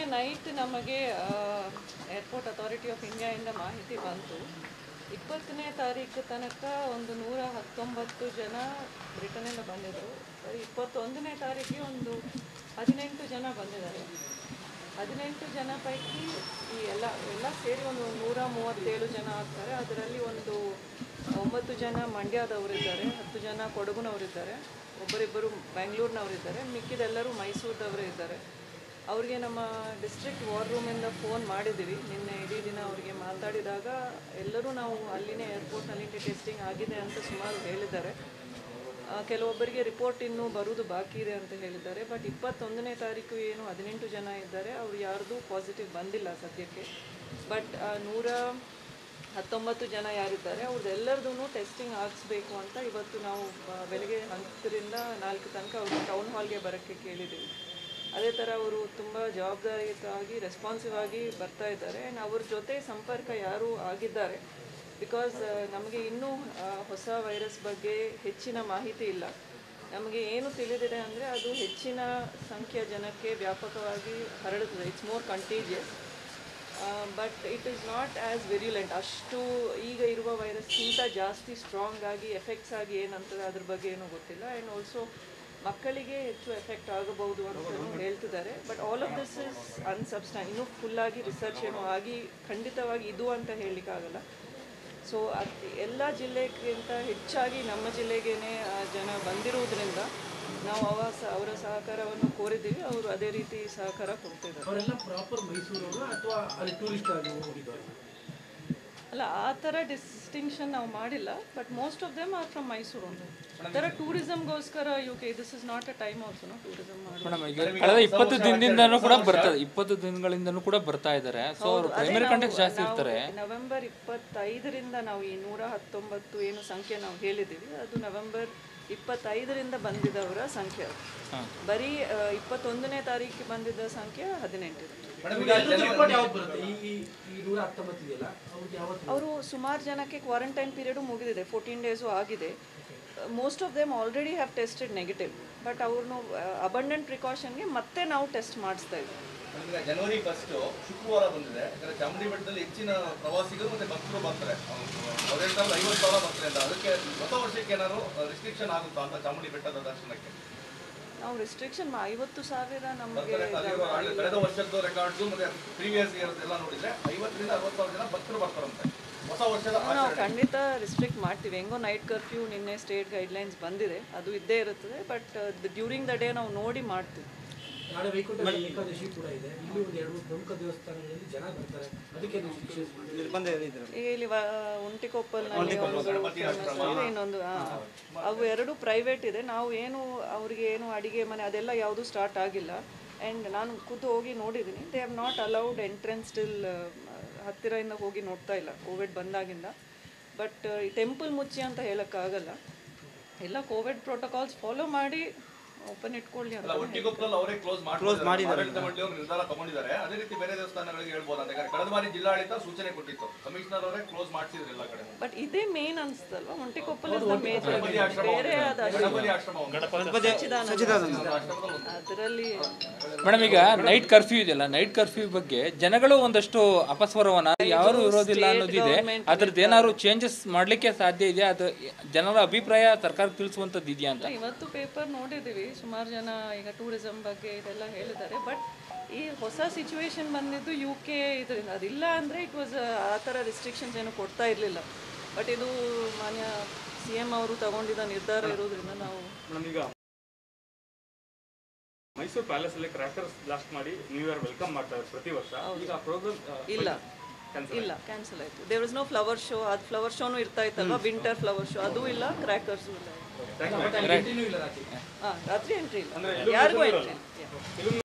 Night ನಮಗೆ airport authority of ಇಂಡಿಯಾಯಿಂದ ಮಾಹಿತಿ ಬಂತು ಇಪ್ಪತ್ತನೇ ತಾರೀಕು ತನಕ ಒಂದು ನೂರ ಹತ್ತೊಂಬತ್ತು ಜನ ಬ್ರಿಟನ್ನಿಂದ ಬಂದಿದ್ದರು ಬರೀ ಇಪ್ಪತ್ತೊಂದನೇ ತಾರೀಕಿಗೆ ಒಂದು ಹದಿನೆಂಟು ಜನ ಬಂದಿದ್ದಾರೆ ಹದಿನೆಂಟು ಜನ ಪೈಕಿ ಈ ಎಲ್ಲ ಎಲ್ಲ ಸೇರಿ ಒಂದು ನೂರ ಮೂವತ್ತೇಳು ಜನ ಆಗ್ತಾರೆ ಅದರಲ್ಲಿ ಒಂದು ಒಂಬತ್ತು ಜನ ಮಂಡ್ಯದವರಿದ್ದಾರೆ ಹತ್ತು ಜನ ಕೊಡಗುನವರಿದ್ದಾರೆ ಒಬ್ಬರಿಬ್ಬರು ಬೆಂಗಳೂರಿನವರಿದ್ದಾರೆ ಮಿಕ್ಕಿದೆಲ್ಲರೂ ಮೈಸೂರದವರೇ ಇದ್ದಾರೆ ಅವ್ರಿಗೆ ನಮ್ಮ ಡಿಸ್ಟ್ರಿಕ್ಟ್ ವಾರ್ ರೂಮಿಂದ ಫೋನ್ ಮಾಡಿದ್ದೀವಿ ನಿನ್ನೆ ಇಡೀ ದಿನ ಅವರಿಗೆ ಮಾತಾಡಿದಾಗ ಎಲ್ಲರೂ ನಾವು ಅಲ್ಲಿನೇ ಏರ್ಪೋರ್ಟ್ನಲ್ಲಿ ಟೆಸ್ಟಿಂಗ್ ಆಗಿದೆ ಅಂತ ಸುಮಾರು ಹೇಳಿದ್ದಾರೆ ಆ, ಕೆಲವೊಬ್ಬರಿಗೆ ರಿಪೋರ್ಟ್ ಇನ್ನೂ ಬರುವುದು ಬಾಕಿ ಇದೆ ಅಂತ ಹೇಳಿದ್ದಾರೆ ಬಟ್ ಇಪ್ಪತ್ತೊಂದನೇ ತಾರೀಕು ಏನು ಹದಿನೆಂಟು ಜನ ಇದ್ದಾರೆ ಅವ್ರು ಯಾರ್ದು ಪಾಸಿಟಿವ್ ಬಂದಿಲ್ಲ ಸದ್ಯಕ್ಕೆ ಬಟ್ ನೂರ ಹತ್ತೊಂಬತ್ತು ಜನ ಯಾರಿದ್ದಾರೆ ಅವ್ರದ್ದೆಲ್ಲರದೂ ಟೆಸ್ಟಿಂಗ್ ಆಗಿಸ್ಬೇಕು ಅಂತ ಇವತ್ತು ನಾವು ಬ- ಬೆಳಗ್ಗೆ ಹತ್ತರಿಂದ ನಾಲ್ಕು ತನಕ ಅವರು ಟೌನ್ ಹಾಲ್ಗೆ ಬರೋಕ್ಕೆ ಕೇಳಿದ್ದೀವಿ ಅದೇ ಥರ ಅವರು ತುಂಬ ಜವಾಬ್ದಾರಿಯುತವಾಗಿ ರೆಸ್ಪಾನ್ಸಿವ್ ಆಗಿ ಬರ್ತಾ ಇದ್ದಾರೆ ಆ್ಯಂಡ್ ಅವ್ರ ಜೊತೆ ಸಂಪರ್ಕ ಯಾರು ಆಗಿದ್ದಾರೆ ಬಿಕಾಸ್ ನಮಗೆ ಇನ್ನೂ ಆ, ಹೊಸ ವೈರಸ್ ಬಗ್ಗೆ ಹೆಚ್ಚಿನ ಮಾಹಿತಿ ಇಲ್ಲ ನಮಗೆ ಏನು ತಿಳಿದಿದೆ ಅಂದರೆ ಅದು ಹೆಚ್ಚಿನ ಸಂಖ್ಯೆಯ ಜನಕ್ಕೆ ವ್ಯಾಪಕವಾಗಿ ಹರಡುತ್ತದೆ it's more contagious but it is not as virulent ಅಷ್ಟು ಈಗ ಇರುವ ವೈರಸ್ಗಿಂತ ಜಾಸ್ತಿ ಸ್ಟ್ರಾಂಗ್ ಆಗಿ ಎಫೆಕ್ಟ್ಸ್ ಆಗಿ ಏನಂತದೆ ಅದ್ರ ಬಗ್ಗೆ ಏನೂ ಗೊತ್ತಿಲ್ಲ ಆ್ಯಂಡ್ ಆಲ್ಸೋ ಮಕ್ಕಳಿಗೆ ಹೆಚ್ಚು ಎಫೆಕ್ಟ್ ಆಗಬಹುದು ಅಂತ ಹೇಳ್ತಿದ್ದಾರೆ but all of this is unsubstantiated ಇನ್ನೂ ಫುಲ್ಲಾಗಿ ರಿಸರ್ಚ್ ಏನೋ ಆಗಿ ಖಂಡಿತವಾಗಿ ಇದು ಅಂತ ಹೇಳಲಿಕ್ಕಾಗಲ್ಲ ಸೊ ಅದು ಎಲ್ಲ ಜಿಲ್ಲೆಗಿಂತ ಹೆಚ್ಚಾಗಿ ನಮ್ಮ ಜಿಲ್ಲೆಗೇನೆ ಆ, ಜನ ಬಂದಿರುವುದರಿಂದ ನಾವು ಅವ ಸ- ಅವರ ಸಹಕಾರವನ್ನು ಕೋರಿದ್ದೀವಿ ಅವರು ಅದೇ ರೀತಿ ಸಹಕಾರ ಕೊಡ್ತಿದ್ದಾರೆ ಅವರೆಲ್ಲ ಪ್ರಾಪರ್ ಮೈಸೂರವರು ಅಥವಾ ಅಲ್ಲಿ ಟೂರಿಸ್ಟ್ ಆಗಿ ಹೋಗಿದ್ದಾರೆ ಅಲ್ಲ ಆ ಥರ ಡಿಸ್ಟಿಂಕ್ಷನ್ ನಾವು ಮಾಡಿಲ್ಲ but most of them are from Mysuru ಒಂದು ಆ ಥರ ಟೂರಿಸಮ್ಗೋಸ್ಕರ U K this is not a time also tourism ಮಾಡಿ ಮೇಡಮ್ ಈಗ ಕಳೆದ ಇಪ್ಪತ್ತು ದಿನದಿಂದನೂ ಕೂಡ ಬರ್ತಾ ಇಪ್ಪತ್ತು ದಿನಗಳಿಂದನೂ ಕೂಡ ಬರ್ತಾ ಇದ್ದಾರೆ ಸೊ ಅವರು ಪ್ರೈಮರಿ ಕಾಂಟ್ಯಾಕ್ಟ್ ಜಾಸ್ತಿ ಇರ್ತಾರೆ ನವೆಂಬರ್ ಇಪ್ಪತ್ತೈದರಿಂದ ನಾವು ಈ ನೂರ ಹತ್ತೊಂಬತ್ತು ಏನು ಸಂಖ್ಯೆ ನಾವು ಹೇಳಿದ್ದೀವಿ ಅದು ನವೆಂಬರ್ ಇಪ್ಪತ್ತೈದರಿಂದ ಬಂದಿದ್ದವರ ಸಂಖ್ಯೆ ಅದು ಬರೀ ಆ, ಇಪ್ಪತ್ತೊಂದನೇ ತಾರೀಕಿಗೆ ಬಂದಿದ್ದ ಸಂಖ್ಯೆ ಹದಿನೆಂಟು ರಿಪೋರ್ಟ್ ಯಾವ್ದು ಬರುತ್ತೆ ಈ ಈ- ಈ ನೂರ ಹತ್ತೊಂಬತ್ತು ಇದೆಯಲ್ಲ ಅವ್ರಿಗೆ ಯಾವತ್ತು ಅವರು ಸುಮಾರು ಜನಕ್ಕೆ ಕ್ವಾರಂಟೈನ್ ಪೀರಿಯಡು ಮುಗಿದಿದೆ ಫೋರ್ಟೀನ್ ಡೇಸು ಆಗಿದೆ most of them already have tested negative but ಅವ್ರನ್ನು ಅಬಂಡೆಂಟ್ ಪ್ರಿಕಾಷನ್ಗೆ ಮತ್ತೆ ನಾವು ಟೆಸ್ಟ್ ಮಾಡಿಸ್ತಾ ಇದ್ದೀವಿ ಈಗ ಜನವರಿ ಫಸ್ಟ್ ಶುಕ್ರವಾರ ಬಂದಿದೆ ಯಾಕಂದ್ರೆ ಚಾಮುಂಡಿ ಬೆಟ್ಟದಲ್ಲಿ ಹೆಚ್ಚಿನ ಪ್ರವಾಸಿಗರು ಮತ್ತೆ ಭಕ್ತರು ಬರ್ತಾರೆ ಹದಿನೆಂಟು ಸಾವಿರದ ಐವತ್ತು ಸಾವಿರ ಬರ್ತಾರೆ ಅಂತ ಅದಕ್ಕೆ ಹೊಸ ವರ್ಷಕ್ಕೆ ಏನಾದ್ರು ರಿಸ್ಟ್ರಿಕ್ಷನ್ ಆಗುತ್ತಾ ಅಂತ ಚಾಮುಂಡಿ ಬೆಟ್ಟದ ದರ್ಶನಕ್ಕೆ ನಾವು ರಿಸ್ಟ್ರಿಕ್ಷನ್ ಐವತ್ತು ಸಾವಿರ ನಮಗೆ ಬರ್ತಾರೆ ಅಲ್ಲಿರೋ ಹಳೆ- ಕಳೆದ ವರ್ಷದ್ದು ರೆಕಾರ್ಡ್ಸ್ ಮತ್ತೆ ಪ್ರೀವಿಯಸ್ ಇಯರ್ಸ್ ಎಲ್ಲ ನೋಡಿದ್ರೆ ಐವತ್ತರಿಂದ ಅರವತ್ತು ಸಾವಿರ ಜನ ಭಕ್ತರು ಬರ್ತಾರಂತೆ ಹೊಸ ವರ್ಷದ ನಾವು ಆಚರಣೆ ಖಂಡಿತ ರಿಸ್ಟ್ರಿಕ್ಟ್ ಮಾಡ್ತೀವಿ ಹೆಂಗೋ ನೈಟ್ ಕರ್ಫ್ಯೂ ನಿನ್ನೆ ಸ್ಟೇಟ್ ಗೈಡ್ಲೈನ್ಸ್ ಬಂದಿದೆ ಅದು ಇದ್ದೇ ಇರುತ್ತದೆ ಬಟ್ ಡ್ಯೂರಿಂಗ್ ದ ಡೇ ನಾವು ನೋಡಿ ಮಾಡ್ತೀವಿ ನಾಳೆ ವೈಕುಂಠ ಏಕಾದಶಿ ಕೂಡ ಇದೆ ಇಲ್ಲಿ ಒಂದು ಎರಡು ಮೂರು ಪ್ರಮುಖ ದೇವಸ್ಥಾನಗಳಲ್ಲಿ ಜನ ಬರ್ತಾರೆ ಅದಕ್ಕೆ ನೀವು ಶಿಕ್ಷೆ ಈಗ ಇಲ್ಲಿ ವ- ಒಂಟಿಕೊಪ್ಪಲ್ನಲ್ಲಿ ಒಂದು famous ಇದೆ, ಇನ್ನೊಂದು ಆ, ಅವು ಎರಡು ಪ್ರೈವೇಟ್ ಇದೆ ನಾವು ಏನು ಅವ್ರಿಗೆ ಏನು ಅಡಿಗೆ ಮನೆ ಅದೆಲ್ಲ ಯಾವುದು ಸ್ಟಾರ್ಟ್ ಆಗಿಲ್ಲ ಆ್ಯಂಡ್ ನಾನು ಖುದ್ದು ಹೋಗಿ ನೋಡಿದ್ದೀನಿ they have not allowed entrance still ಹತ್ತಿರದಿಂದ ಹೋಗಿ ನೋಡ್ತಾ ಇಲ್ಲ ಕೋವಿಡ್ ಬಂದಾಗಿಂದ ಬಟ್ ಈ ಟೆಂಪಲ್ ಮುಚ್ಚಿ ಅಂತ ಹೇಳೋಕ್ಕಾಗಲ್ಲ ಎಲ್ಲ ಕೋವಿಡ್ ಪ್ರೋಟೋಕಾಲ್ಸ್ ಫಾಲೋ ಮಾಡಿ ಓಪನ್ ಇಟ್ಕೊಳ್ಳಿ ಅಂತ ಒಟ್ಟಿಗೊಪ್ಪಲ್ಲಿ ಅವರೇ ಕ್ಲೋಸ್ ಮಾಡಿ ಆಡಳಿತ ಮಂಡಳಿಯವರು ನಿರ್ಧಾರ ತಗೊಂಡಿದ್ದಾರೆ ಅದೇ ರೀತಿ ಬೇರೆ ದೇವಸ್ಥಾನಗಳಿಗೆ ಹೇಳ್ಬೋದು ಅಂತ ಯಾಕಂದ್ರೆ ಕಳೆದ ಬಾರಿ ಜಿಲ್ಲಾಡಳಿತ ಸೂಚನೆ ಕೊಟ್ಟಿತ್ತು ಕಮಿಷನರ್ ಅವರೇ ಕ್ಲೋಸ್ ಮಾಡಿಸಿದ್ರು ಎಲ್ಲ ಕಡೆ ಬಟ್ ಇದೇ ಮೇನ್ ಅನ್ಸ್ತಲ್ವಾ ಒಂಟಿಕೊಪ್ಪಲ್ ಇಸ್ ದ ಮೇಜರ್ ಬೇರೆ ಆದ ಗಣಪತಿ ಆಶ್ರಮ ಒಂದು. ಅದರಲ್ಲಿ ಮೇಡಮ್ ಈಗ ನೈಟ್ ಕರ್ಫ್ಯೂ ಇದೆಯಲ್ಲ ನೈಟ್ ಕರ್ಫ್ಯೂ ಬಗ್ಗೆ ಜನಗಳು ಒಂದಷ್ಟು ಅಪಸ್ವರವನ್ನ ಯಾರು ಇರೋದಿಲ್ಲ ಅನ್ನೋದಿದೆ ಅದ್ರದ್ದು ಏನಾದ್ರು ಚೇಂಜಸ್ ಮಾಡ್ಲಿಕ್ಕೆ ಸಾಧ್ಯ ಇದೆ ಅದು ಜನರ ಅಭಿಪ್ರಾಯ ಸರ್ಕಾರಕ್ಕೆ ತಿಳಿಸುವಂತದ್ದು ಇದೆಯಾ ಅಂತ ಇವತ್ತು ಪೇಪರ್ ನೋಡಿದ್ದೀವಿ ಸುಮಾರು ಜನ ಈಗ ಟೂರಿಸಂ ಬಗ್ಗೆ ಇದೆಲ್ಲ ಹೇಳಿದ್ದಾರೆ ಬಟ್ ಈ ಹೊಸ ಸಿಚುವೇಶನ್ ಬಂದಿದ್ದು ಯು ಕೆ ಇದರಿಂದ ಅದಿಲ್ಲ ಅಂದರೆ ಇಟ್ ವಾಸ್ ಆ ಥರ ರಿಸ್ಟ್ರಿಕ್ಷನ್ಸ್ ಏನು ಕೊಡ್ತಾ ಇರಲಿಲ್ಲ ಬಟ್ ಇದು ಮಾನ್ಯ ಸಿ ಎಮ್ ಅವರು ತಗೊಂಡಿದ್ದ ನಿರ್ಧಾರ ಇರೋದ್ರಿಂದ ನಾವು ನಮೀಗ ಮೈಸೂರು ಪ್ಯಾಲೇಸ್ ಅಲ್ಲಿ ಕ್ರ್ಯಾಕರ್ಸ್ ಬ್ಲಾಸ್ಟ್ ಮಾಡಿ ನ್ಯೂ ಇಯರ್ ವೆಲ್ಕಮ್ ಮಾಡ್ತಾರೆ ಪ್ರತಿ ವರ್ಷ ಈಗ ಪ್ರೋಗ್ರಾಮ್ ಇಲ್ಲ ಇಲ್ಲ ಕ್ಯಾನ್ಸಲ್ ಆಯಿತು there is no flower show ಅದು ಫ್ಲವರ್ ಶೋನು ಇರ್ತಾ ಇತ್ತಲ್ವಾ ವಿಂಟರ್ ಫ್ಲವರ್ ಶೋ ಅದು ಇಲ್ಲ ಕ್ರ್ಯಾಕರ್ಸು ಇಲ್ಲ ಬಟ್ ಅಲ್ಲಿ ಕಂಟಿನ್ಯೂ ಇಲ್ಲ ರಾತ್ರಿ ಹಾಂ ರಾತ್ರಿ ಎಂಟ್ರಿ ಇಲ್ಲ ಯಾರಿಗೂ ಎಂಟ್ರಿ ಇಲ್ಲ